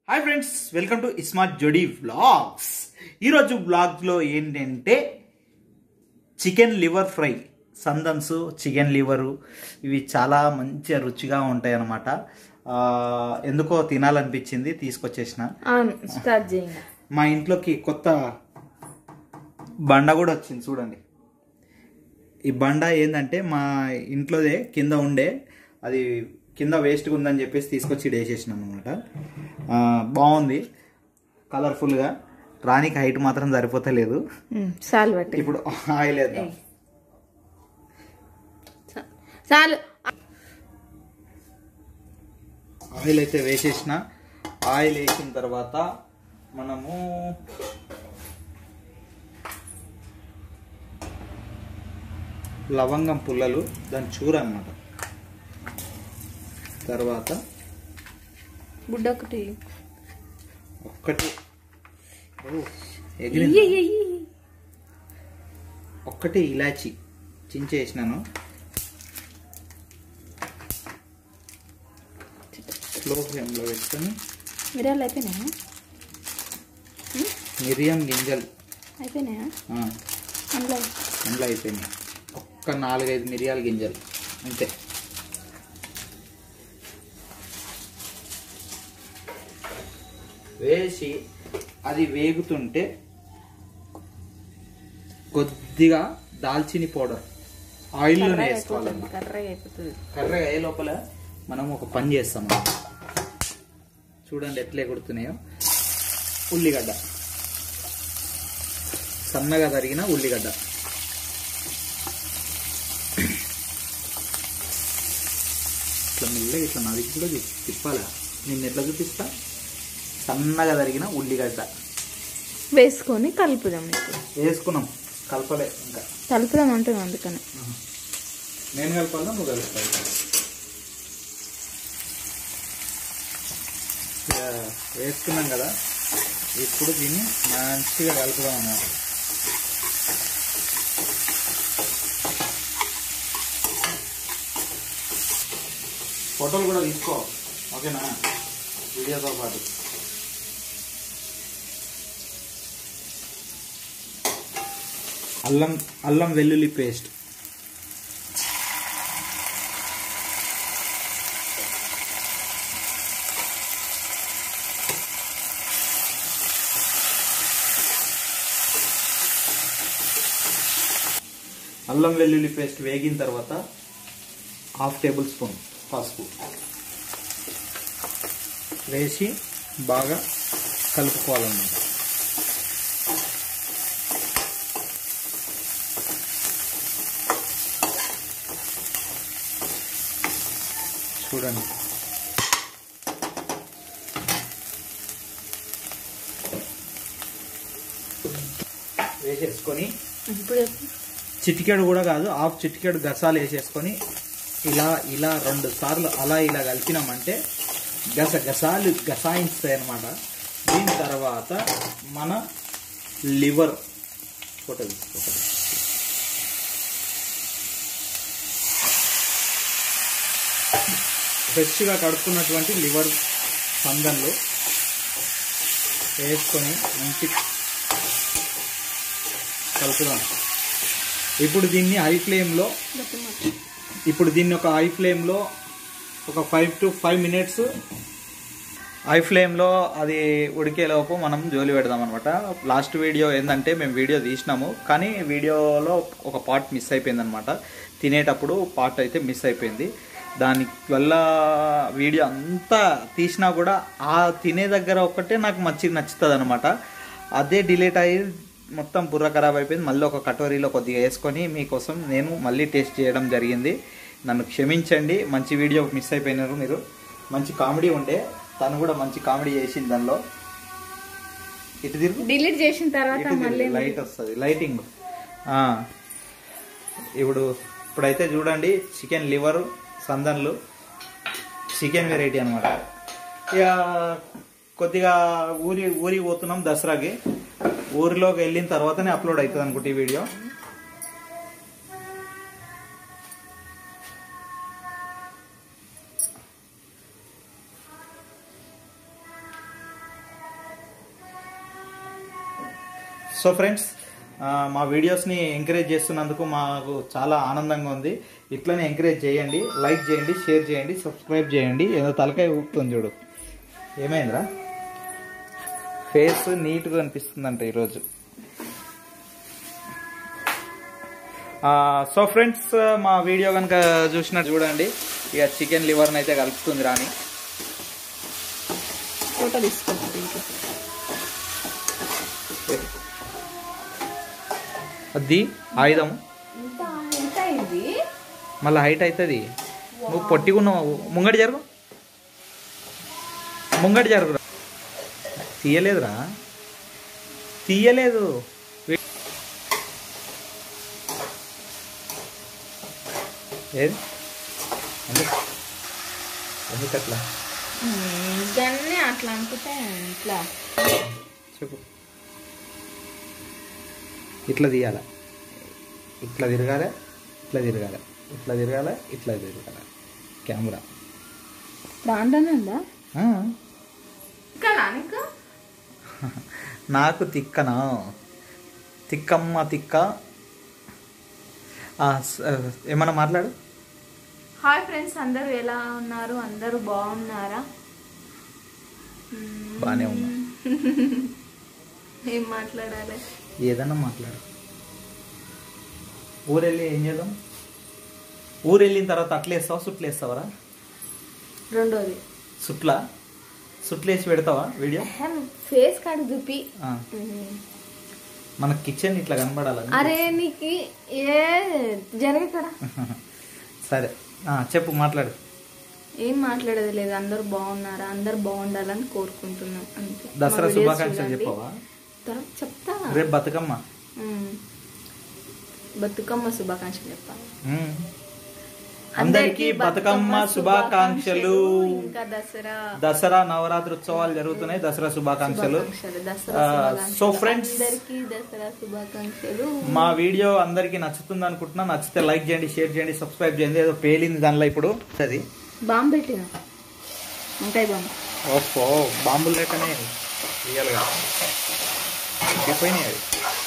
Hi friends welcome to ismart Jodi vlogs ఈరోజు వ్లాగ్లో ఏంటంటే చికెన్ లివర్ ఫ్రై సందన్స్ చికెన్ లివరు ఇవి చాలా మంచిగా రుచిగా ఉంటాయి అన్నమాట ఆ, ఎందుకో తినాలనిపించింది తీసుకొచ్చేసిన అవును స్టార్ట్ చేయండి మా ఇంట్లోకి కొత్త బండ కూడా వచ్చింది చూడండి ఈ బండ ఏంటంటే మా ఇంట్లోదే కింద ఉండే అది కింద వేస్ట్గా ఉందని చెప్పేసి తీసుకొచ్చి ఈడ వేసేసినాం అనమాట బాగుంది కలర్ఫుల్గా రానికి హైట్ మాత్రం సరిపోతలేదు చాలు బట్టి ఇప్పుడు ఆయిల్ వేద్దాం చాలు ఆయిల్ అయితే వేసేసిన ఆయిల్ వేసిన తర్వాత మనము లవంగం పుల్లలు దాని చూర అన్నమాట తర్వాత బుడ్డ ఒకటి ఒక్కటి ఓ, ఎగిరింది. ఇయ్యి, ఇయ్యి, ఇయ్యి. ఒక్కటి ఇలాచి చించేసినాను స్లో ఫ్లేమ్లో పెట్టుకొని మిరియాలు అయిపోయినాయా మిరియం గింజలు అయిపోయినాయా ఆ, అందులో అందులో అయిపోయినాయి ఒక్క నాలుగైదు మిరియాల గింజలు అంతే వేసి అది వేగుతుంటే కొద్దిగా దాల్చిని పౌడర్ ఆయిల్లోనే వేసుకోవాలన్నమాట కర్రగా అయిపోతుంది కర్రగా అయ్యే లోపల మనం ఒక పని చేస్తాం చూడండి ఎట్లా ఎగుడుతున్నాయో ఉల్లిగడ్డ సన్నగా తరిగిన ఉల్లిగడ్డ ఇట్లా మెల్లగా ఇట్లా నదికి కూడా తిప్- తిప్పాలా నేను ఎట్లా చూపిస్తా సన్నగా తరిగిన ఉల్లిగడ్డ వేసుకొని కలుపుదాం ఇప్పుడు వేసుకున్నాం కలపలే ఇంకా కలుపుదాం అంటున్నాం అందుకని నేను కలపాలా నువ్వు కలుపుతావు ఇక వేసుకున్నాం కదా ఇప్పుడు దీన్ని మంచిగా కలుపుదాం అన్నమాట ఫోటోలు కూడా తీసుకో ఓకేనా వీడియోతో పాటు అల్లం అల్లం వెల్లుల్లి పేస్ట్ అల్లం వెల్లుల్లి పేస్ట్ వేగిన తర్వాత హాఫ్ టేబుల్ స్పూన్ పసుపు వేసి బాగా కలుపుకోవాలన్నమాట చూడండి వేసేసుకొని ఇప్పుడు చిటికెడు కూడా కాదు హాఫ్ చిటికెడు గసాలు వేసేసుకొని ఇలా ఇలా రెండు సార్లు అలా ఇలా కలిపినామంటే గస గసాలు గసాయిస్తాయి అనమాట దీని తర్వాత మన లివర్ ఫోటో తీసుకోవాలి ఫ్రెష్గా కడుక్కున్నటువంటి లివర్ సందన్లు వేసుకొని మంచి కలుపుదాం ఇప్పుడు దీన్ని హై ఫ్లేమ్లో ఇప్పుడు దీన్ని ఒక హై ఫ్లేమ్లో ఒక five to five minutes high ఫ్లేమ్లో అది ఉడికేలోపు మనం జోలి పెడదాం అనమాట లాస్ట్ వీడియో ఏంటంటే మేము వీడియో తీసినాము కానీ వీడియోలో ఒక పార్ట్ మిస్ అయిపోయింది అనమాట తినేటప్పుడు పార్ట్ అయితే మిస్ అయిపోయింది దాని వల్ల వీడియో అంతా తీసినా కూడా ఆ తినే దగ్గర ఒక్కటే నాకు మంచిగా నచ్చుతుంది అనమాట అదే డిలీట్ అయ్యి మొత్తం బుర్ర ఖరాబ్ అయిపోయింది మళ్ళీ ఒక కటోరీలో కొద్దిగా వేసుకొని మీకోసం నేను మళ్ళీ టేస్ట్ చేయడం జరిగింది నన్ను క్షమించండి మంచి వీడియో మిస్ అయిపోయినారు మీరు మంచి కామెడీ ఉండే తను కూడా మంచి కామెడీ చేసింది దానిలో ఇటు తిరుగు డిలీట్ చేసిన తర్వాత ఇటు మళ్ళీ తిరుగు లైట్ వస్తుంది లైటింగ్ ఆ. ఇప్పుడు ఇప్పుడైతే చూడండి చికెన్ లివర్ సందన్లు చికెన్ వెరైటీ అనమాట ఇక కొద్దిగా ఊరి ఊరికి పోతున్నాం దసరాకి ఊరిలోకి వెళ్ళిన తర్వాతనే అప్లోడ్ అవుతుంది అనుకుంటే ఈ వీడియో సో ఫ్రెండ్స్ ఆ, మా వీడియోస్ని ఎంకరేజ్ చేస్తున్నందుకు మాకు చాలా ఆనందంగా ఉంది ఇట్లనే ఎంకరేజ్ చేయండి లైక్ చేయండి షేర్ చేయండి సబ్స్క్రైబ్ చేయండి ఏదో తలకాయ ఊపుతుంది చూడు ఏమైందిరా ఫేస్ నీట్గా అనిపిస్తుందంట ఈరోజు ఆ, సో ఫ్రెండ్స్ మా వీడియో కనుక చూసినట్టు చూడండి ఇక చికెన్ లివర్ని అయితే కలుపుతుంది రాని ఫోటో తీసుకుంటుంది ఇంట్లో అది ఆయుధం ఇంత ఎంత ఇది మళ్ళీ హైట్ అవుతుంది నువ్వు పొట్టిగున్నావు ముంగడి జరుగు ముంగడి జరుగురా తీయలేదురా తీయలేదు వే- ఏది ఎందుకు ఎందుకు అట్లా దాన్ని అట్లా అనుకుంటే ఇట్లా చెప్పు ఇట్లా తీయాల ఇట్లా తిరగాలి ఇట్లా తిరగాలి ఇట్లా తిరగాలి ఇట్లా తిరగాలి కెమెరా దాంట్లోనే ఉందా ఆ, ఇంకా నీకు నాకు తిక్కనా తిక్కమ్మ తిక్క ఆ, స- ఏమన్నా మాట్లాడు హాయ్ ఫ్రెండ్స్ అందరూ ఎలా ఉన్నారు అందరూ బాగున్నారా మ్మ్. బాగానే ఉన్నా ఏం మాట్లాడాలి ఏదన్నా మాట్లాడు ఊరెళ్ళి ఏం చేద్దాం ఊరు వెళ్ళిన తర్వాత అట్లేస్తావా సుట్లేస్తావరా రెండోది సుట్లా సుట్లేసి పెడతావా వీడియో ఫేస్ కార్డు చూపి ఆ, మ్మ్. మన కిచెన్ ఇట్లా కనబడాలని అరే నీకు ఏ జరగకరా సరే ఆ, చెప్పు మాట్లాడు ఏం మాట్లాడేది లేదు అందరూ బాగున్నారా అందరూ బాగుండాలని కోరుకుంటున్నాం అంతే దసరా మా videos శుభాకాంక్షలు చూడండి. చెప్పవా తర్వాత చెప్తా రేపు బతుకమ్మ మ్మ్. బతుకమ్మ శుభాకాంక్షలు చెప్పాలి ఉమ్. అందరికీ బతుకమ్మ శుభాకాంక్షలు ఇంకా దసరా దసరా నవరాత్రి ఉత్సవాలు జరుగుతున్నాయి దసరా శుభాకాంక్షలు శుభాకాంక్షలు దసరా ఆ, శుభాకాంక్షలు. సో ఫ్రెండ్స్ అందరికీ దసరా శుభాకాంక్షలు మా వీడియో అందరికీ నచ్చుతుంది అనుకుంటున్నా నచ్చితే లైక్ చేయండి షేర్ చేయండి సబ్స్క్రైబ్ చేయండి ఏదో పేలింది దానిలో ఇప్పుడు అది బాంబు పెట్టిన వంకాయ బాంబు ఓహో బాంబులు లేకనే రియల్గా పోయినాయి అవి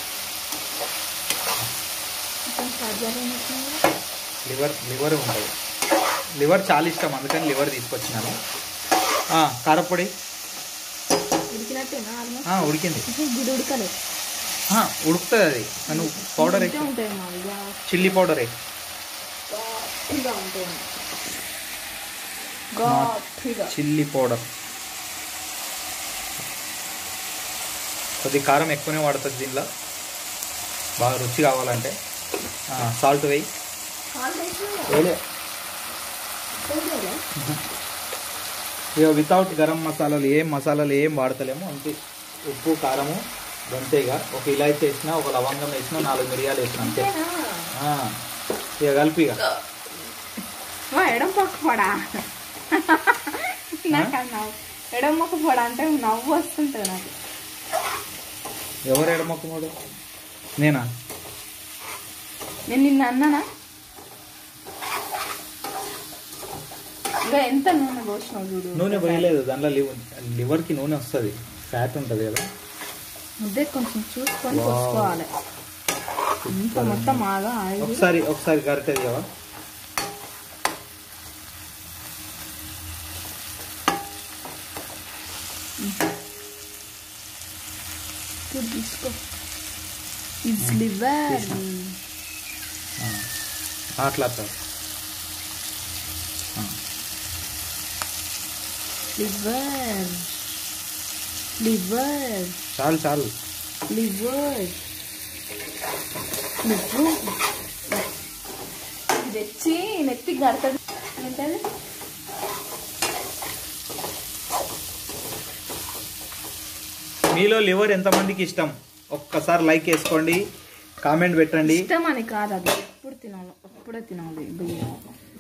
కొంచెం చార్జర్ ఉన్నట్టున్నాయి. లివర్ లివర్ ఉంటుంది లివర్ చాలా ఇష్టం అందుకని లివర్ తీసుకొచ్చినాను ఆ, కారపొడి ఉడికినట్టేనా ఆల్మోస్ట్ ఆ, ఉడికింది ఇది ఉడకలేదు ఆ, ఉడుకుతుంది అది నేను పౌడర్ ఇంతే ఉంటాయి మాది చిల్లీ పౌడర్ గట్టిగా ఉంటాయి గట్టిగా చిల్లీ పౌడర్ కొద్ది కారం ఎక్కువనే వాడుతుంది దీనిలో బాగా రుచి కావాలంటే సాల్ట్ వేయి కాలు వేసినావా? వేలే వేయలేదా? ఇక వితౌట్ గరం మసాలాలు ఏం మసాలాలు ఏం వాడతలేము అంతే ఉప్పు కారము గంతేగా ఒక ఇలాచి వేసిన ఒక లవంగం వేసిన నాలుగు మిరియాలు వేసిన అంతే అంతేనా? ఆ, ఇక కలిపి ఇక మా ఎడం పక్క పొడా నాకు అది నవ్వు ఎడం మొక్క పొడ అంటే నవ్వు వస్తుంటుంది నాకు ఎవరు ఎడమొక్కమోడు నేనా నేను నిన్న అన్నానా ఇంకా ఎంత నూనె పోసినావు చూడు నూనె పోయలేదు దాంట్లో లివర్ లివర్కి నూనె వస్తుంది ఫ్యాట్ ఉంటుంది కదా ముద్దే కొంచెం చూసుకొని వావ్. పోసుకోవాలి ఇంత మొత్తం ఆగా ఆయిల్ ఒకసారి ఒకసారి గరిటెది కదా ఇప్పుడు తీసుకో ఇట్స్ లివర్ అట్లా అట్లా లివర్ లివర్ చాలు చాలు లివర్ లివర్ తెచ్చి నెత్తి కడతాడు ఏంటది మీలో లివర్ ఎంతమందికి ఇష్టం ఒక్కసారి లైక్ వేసుకోండి కామెంట్ పెట్టండి ఇష్టం అని కాదు అది ఎప్పుడు తినాలి ఎప్పుడే తినాలి బియ్యం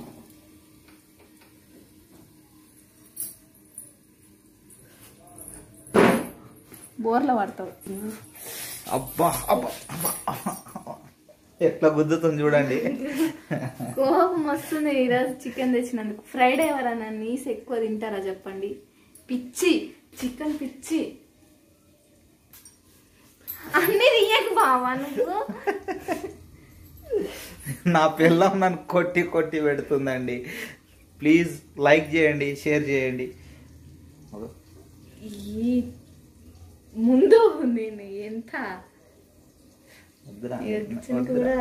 బోర్ల పడతావు అబ్బా అబ్బా అబ్బా, అబ్బా. ఎట్లా గుద్దుతుంది చూడండి కోపం వస్తుంది ఈరోజు చికెన్ తెచ్చినందుకు ఫ్రైడే ఎవరన్నా నీస్ ఎక్కువ తింటారా చెప్పండి పిచ్చి చికెన్ పిచ్చి అన్ని నా పిల్లం నన్ను కొట్టి కొట్టి పెడుతుందండి ప్లీజ్ లైక్ చేయండి షేర్ చేయండి ఈ ముందు నేను ఎంత వద్దురా. కిచెన్ వద్దురా. కూడా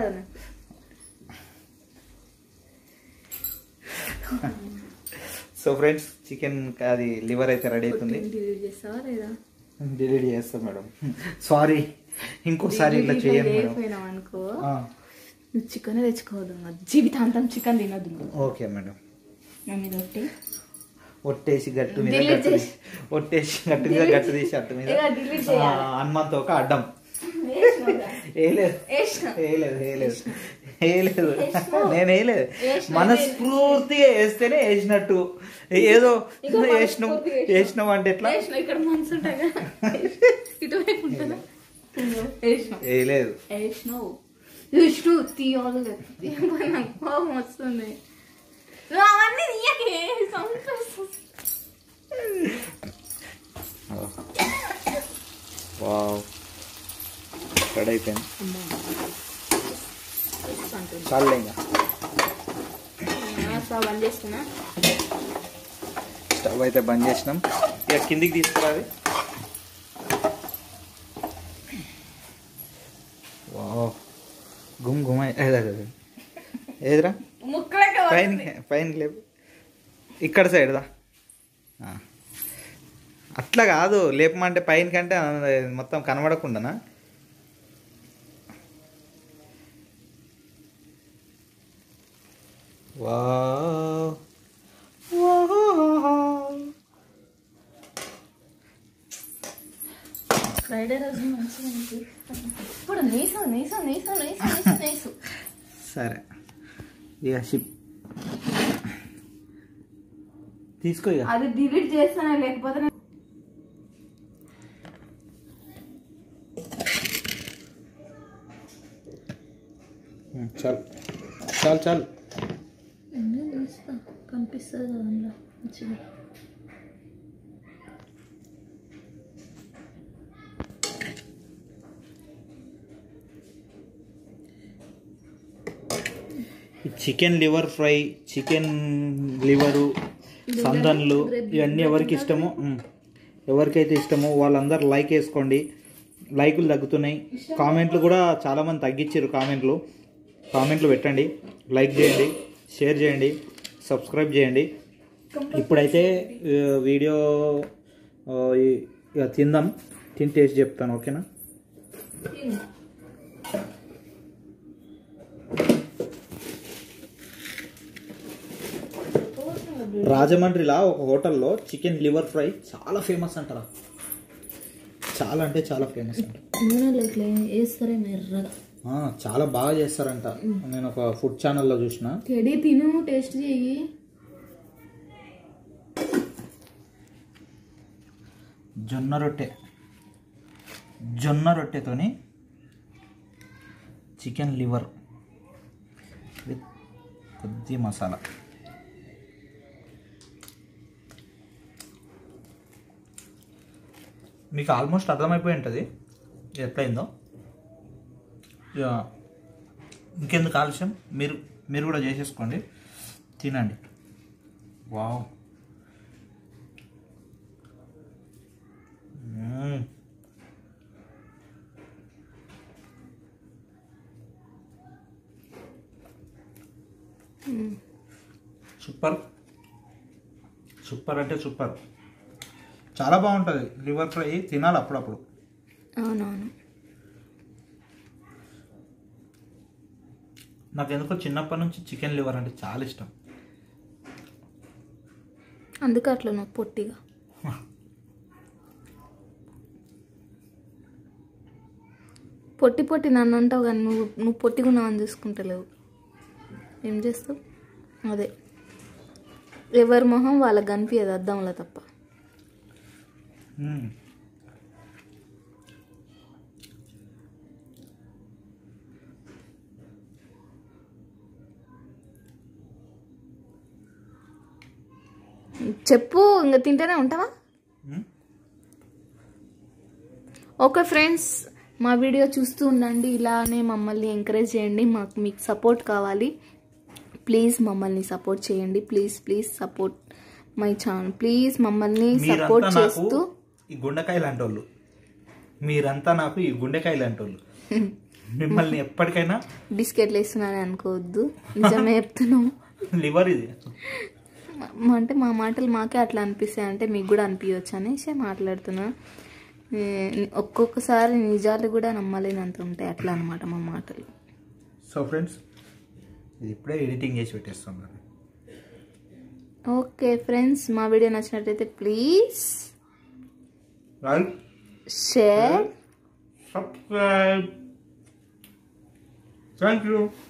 సో ఫ్రెండ్స్ చికెన్ అది లివర్ అయితే రెడీ అవుతుంది డిలీట్ చేస్తావా లేదా డిలీట్ చేస్తాం మేడం సారీ ఇంకోసారి ఇట్లా Delete చేయండి మేడం చేయకపోయినావు అనుకో ఆ, నువ్వు చికెన్ తెచ్చుకోవద్దు ఇంకా జీవితాంతం చికెన్ తినొద్దు నువ్వు. ఓకే మేడం నా మీద ఒకటి ఒట్టేసి గట్టు మీద Delete గట్టు చేసి- తీసి- ఒట్టేసి గట్టు మీద గట్టు తీసి అట్టు మీద ఇక delete చేయాలి. ఆ, హనుమంత్ ఒక అడ్డం వేసినావుగా. వేయలేదు వేసినా. వేయలేదు వేయలేదు వేయలేదు నేను వేయలేదు వేసినా. మనస్ఫూర్తిగా వేస్తేనే వేసినట్టు ఏదో ఇంకో వేసినాం మనస్ఫూర్తిగా వేసినాం. వేసినాం అంటే ఎట్లా వేసినా ఇక్కడ మనసు ఉంటాయి కదా ఇటువైపు ఉంటుందా వేసినావు వేయలేదు వేసినావు వేసినావు తీయాలి తీయకపోయి నాకు కోపం వస్తుంది నువ్వు అవన్నీ తీయకే సౌండ్ వస్తుంది వావ్ రెడీ అయిపోయింది అమ్మా అంటుంది చాలే ఇంకా స్టవ్ బంద్ చేస్తున్నా స్టవ్ అయితే బంద్ చేసినాం ఇక కిందికి తీసుకురాది వావ్ గుమ్ గుమ్ అయి- అదే, అదే, అదే. ఏదిరా ముక్కలకే పైన వస్తుంది. పైన లేపు ఇక్కడ సైడ్ దా ఆ. అట్లా కాదు లేపమంటే పైన కంటే మొత్తం కనబడకుండానా వావ్ వావ్. ఫ్రైడే రోజు మంచిగా ఉంది. ఇప్పుడు నీసు నీసు నీసు నీసు నీసు నీసు సరే ఇక షిప్ తీసుకో ఇక అది డిలీట్ చేస్తానా లేకపోతే నేను- ఉమ్, చాలు చాలు చాలు ఎందుకు తీస్తా? కనిపిస్తుంది కదా అందులో మంచిగా ఈ chicken liver fry chicken liver సందన్లు ఇవన్నీ ఎవరికి ఇష్టమో ఉమ్, ఎవరికైతే ఇష్టమో వాళ్ళందరూ లైక్ వేసుకోండి లైకులు తగ్గుతున్నాయి కామెంట్లు కూడా చాలామంది తగ్గించారు కామెంట్లు కామెంట్లు పెట్టండి లైక్ చేయండి షేర్ చేయండి సబ్స్క్రైబ్ చేయండి ఇప్పుడైతే ఆ, వీడియో ఆ, ఈ- ఇక తిందాం తిని టేస్ట్ చెప్తాను ఓకేనా రాజమండ్రిలా ఒక హోటల్లో చికెన్ లివర్ ఫ్రై చాలా ఫేమస్ అంటారా చాలా అంటే చాలా ఫేమస్ అంట నూనెలో ఇట్లా వేస్తారేమో ఎర్రగా ఆ, చాలా బాగా చేస్తారంట నేను ఒక ఫుడ్ ఛానల్లో చూసిన చెడి తిను టేస్ట్ చెయ్యి జొన్న రొట్టె జొన్న రొట్టెతోని చికెన్ లివర్ విత్ కొద్ది మసాలా మీకు ఆల్మోస్ట్ అర్థమైపోయి ఉంటుంది ఇది ఎట్లయిందో ఇక ఇంకెందుకు ఆలస్యం మీరు మీరు కూడా చేసేసుకోండి తినండి వావ్ మ్మ్. సూపర్ సూపర్ అంటే సూపర్ చాలా బాగుంటుంది లివర్ ఫ్రై తినాలి అప్పుడప్పుడు అవునవును నాకు ఎందుకో చిన్నప్పటి నుంచి చికెన్ లివర్ అంటే చాలా ఇష్టం అందుకే అట్లా నువ్వు పొట్టిగా పొట్టి పొట్టి నన్ను అంటావు కానీ నువ్వు నువ్వు పొట్టిగా ఉన్నావని చూసుకుంటలేవు ఏం చేస్తావు అదే ఎవరి మొహం వాళ్ళకి కనిపించదు అద్దంలో తప్ప మ్మ్. చెప్పు ఇంకా తింటూనే ఉంటావా మ్మ్. ఓకే ఫ్రెండ్స్ మా వీడియో చూస్తూ ఉండండి ఇలానే మమ్మల్ని ఎంకరేజ్ చేయండి మాకు మీకు సపోర్ట్ కావాలి ప్లీజ్ మమ్మల్ని సపోర్ట్ చేయండి please please support my channel please మమ్మల్ని సపోర్ట్ మీరంతా నాకు చేస్తూ ఈ గుండెకాయ లాంటి వాళ్ళు మీరంతా నాకు ఈ గుండెకాయ లాంటి వాళ్ళు మిమ్మల్ని ఎప్పటికైనా బిస్కెట్లు వేస్తున్నాను అనుకోవద్దు నిజమే చెప్తున్నాం లివర్ ఇది మా- అంటే మా మాటలు మాకే అట్లా అనిపిస్తాయి అంటే మీకు కూడా అనిపించవచ్చు అనేసి మాట్లాడుతున్నా ఏ, ఒక్కొక్కసారి నిజాలు కూడా నమ్మలేనంత ఉంటాయి అట్లా అనమాట మా మాటలు సో ఫ్రెండ్స్ ఇది ఇప్పుడే ఎడిటింగ్ చేసి పెట్టేస్తున్నాను ఓకే ఫ్రెండ్స్ మా వీడియో నచ్చినట్టయితే please like share subscribe thank you